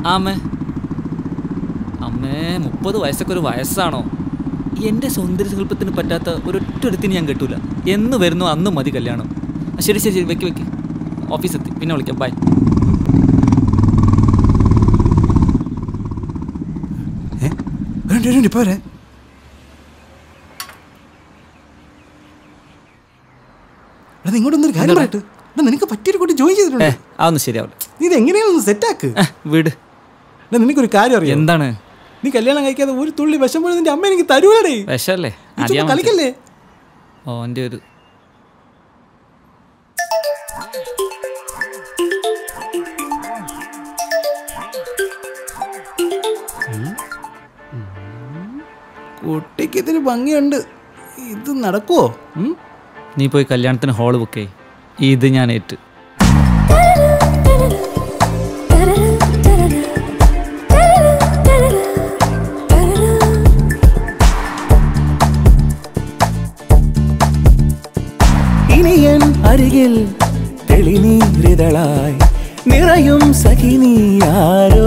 ആ അമ്മേ അമ്മേ മുപ്പത് വയസ്സൊക്കെ ഒരു വയസ്സാണോ എൻ്റെ സൗന്ദര്യശില്പത്തിന് പറ്റാത്ത ഒരൊറ്റൊരുത്തിന് ഞാൻ കെട്ടൂല എന്ന് വരുന്നു അന്ന് മതി കല്യാണം ആ, ശരി ശരി ശരി വെക്ക് വെക്ക് ഓഫീസെത്തി പിന്നെ വിളിക്കാം ബൈ വേണ്ട വേണ്ട ഇപ്പൊ വരെ എടാ ഇങ്ങോട്ടൊന്നൊരു കാര്യം പറയട്ടെ എടാ നിനക്ക് പറ്റിയൊരു കൂട്ടി ജോയിൻ ഏ ചെയ്തിട്ടുണ്ട് അതൊന്നും ശരിയാവില്ല നീ ഇത് എങ്ങനെയാണെന്ന് സെറ്റാക്ക് ഏ, വീട് എടാ നിനക്കൊരു കാര്യം അറിയാം എന്താണ് നീ കല്യാണം കഴിക്കാതെ ഒരു തുള്ളി വിഷം പോലും നിന്റെ അമ്മ എനിക്ക് തരൂലടേ വിഷമല്ലേ നീ അറിയാൻ ചുമ്മാ കളിക്കല്ലേ ഓൻ്റെ ഒരു കുട്ടിക്ക് ഇതിന് ഭംഗിയുണ്ട് ഇത് നടക്കുവോ ഉം? നീ പോയി കല്യാണത്തിന് ഹോള് ബുക്ക് ചെയ് ഇത് ഞാൻ ഏറ്റ് ഇനിയൻ അരികിൽ തെളിനീരിതളായി നിറയും സഖിനിയാരോ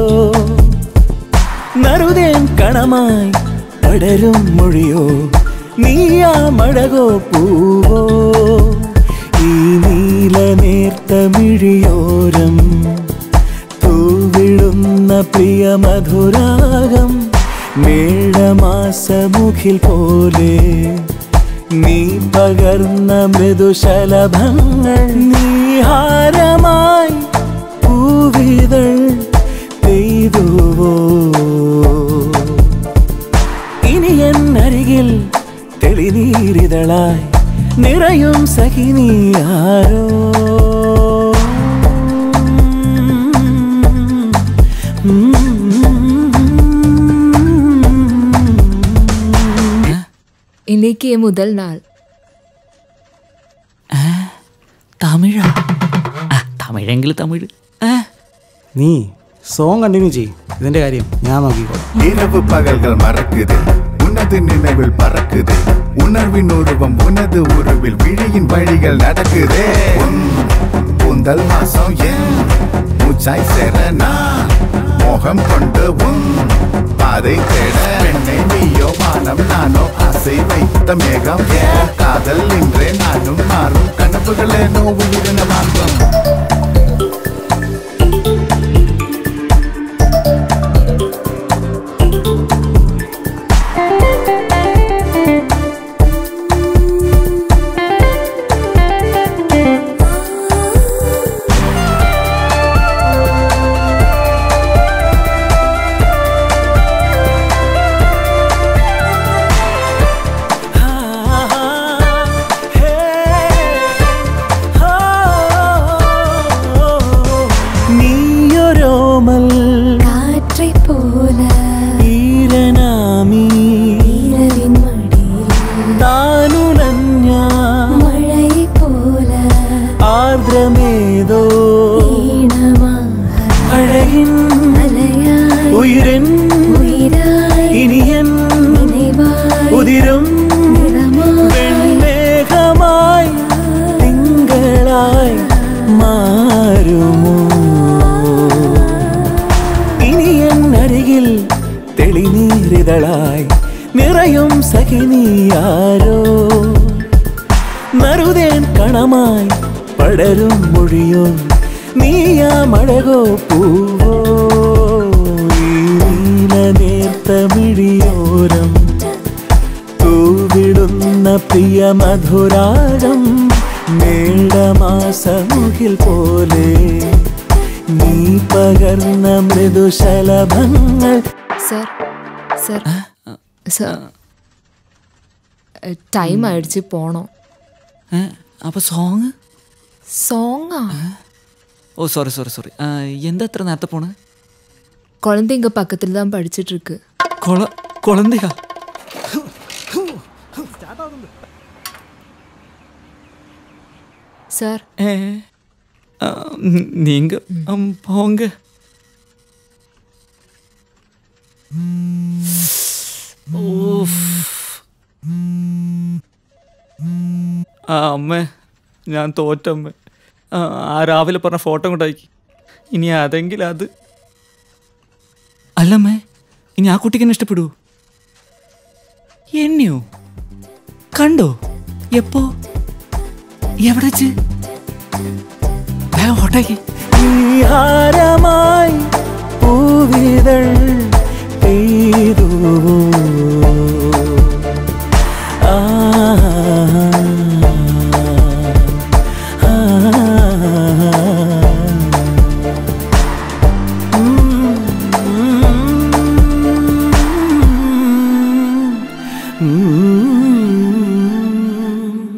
നറുതേൻ കണമായി പടരും മൊഴിയോ നീയാ മഴകോ പൂവോ ഈ നീല നേർത്ത മിഴിയോരം തൂവിടുന്ന പ്രിയ മധുരാഗം മേളമാസമുഖിൽ പോലെ നീ പകർന്ന മൃദുശലഭങ്ങൾ നീഹാരമായി പൂവിതൾ പെയ്തുവോ ഇനി എൻ അരികിൽ തെളിനീരിതളായി നിറയും സഖിനിയാരോ இன்னைக்கு முதல் நாள் തമിഴാ ആ തമിഴെങ്കിൽ തമിഴ് ആ നീ സോങ് കണ്ടിന്യൂ ചെയ്യും ഇതിന്റെ കാര്യം ഞാൻ നോക്കിക്കോളാം இரவு பகல்கள் மறக்குது உனது நினைவில் பறக்குது உணர்வின் உருவம் உனது உருவில் விழியின் வழிகள் நடக்குதே உன் கூந்தல் மாசம் என் மூச்சாய் சேர நான் மோகம் கொண்டு உன் பாதை தேட பெண்ணை நீயோ வானம் நானோ ஆசை வைத்த மேகம் ஏன் காதல் இன்றே நானும் மாறும் கனவுகளேனோ உயிரின மாற்றம் നീയൊരോമൽ காற்றை போல ഈരനാമി இரவின் மடியில் താനുലഞ്ഞ மழை போல ആർദ്രമേതോ ஈனமாக അഴകിൻ அலையாய் ഉയരൻ உயிராய் ഇനിയൻ நினைவாய் ഉതിരും நிறமாய் വെൺമേഘമായി തിങ്കളായി മാറുമോ ഇനി എൻ അരികിൽ തെളിനീരിതളായി നിറയും സഖിനിയാരോ നറുതേൻ കണമായി പടരും മൊഴിയോ നീയാ മഴകോ പൂവോ ഈ നീല നേർത്ത മിഴിയോരം തൂവിടുന്ന പ്രിയ മധുരാഗം മേളമാസമുകിൽ പോലെ നീ പകർന്ന മൃദുശലഭങ്ങൾ சார் சார் சார் டைம் ஆயிடுச்சு போனோம் ഏ, അപ്പൊ സോങ് சாங்கா ഓ സോറി സോറി സോറി എന്താ എത്ര നേരത്തെ പോണ് குழந்தைங்க பக்கத்துல தான் படிச்சிட்டு இருக்கு കൊള കൊളന്തിയാ சார் ഏ ആ, ന- നീങ്ക ഉം, പോങ്ക ഓഫ്. ആ അമ്മേ ഞാൻ തോറ്റമ്മ ആ ആ രാവിലെ പറഞ്ഞ ഫോട്ടോ കൊണ്ടാക്കി ഇനി അതെങ്കിൽ അത് അല്ലമ്മേ ഇനി ആ കുട്ടിക്ക് എന്നെ ഇഷ്ടപ്പെടൂ എന്നെയോ കണ്ടോ എപ്പോ എവിടെ വെച്ച് വേഗം ഹോട്ടാക്കി ഹാരമായി പൂവിതൾ പെയ്തു ആ, ആ, ഉം.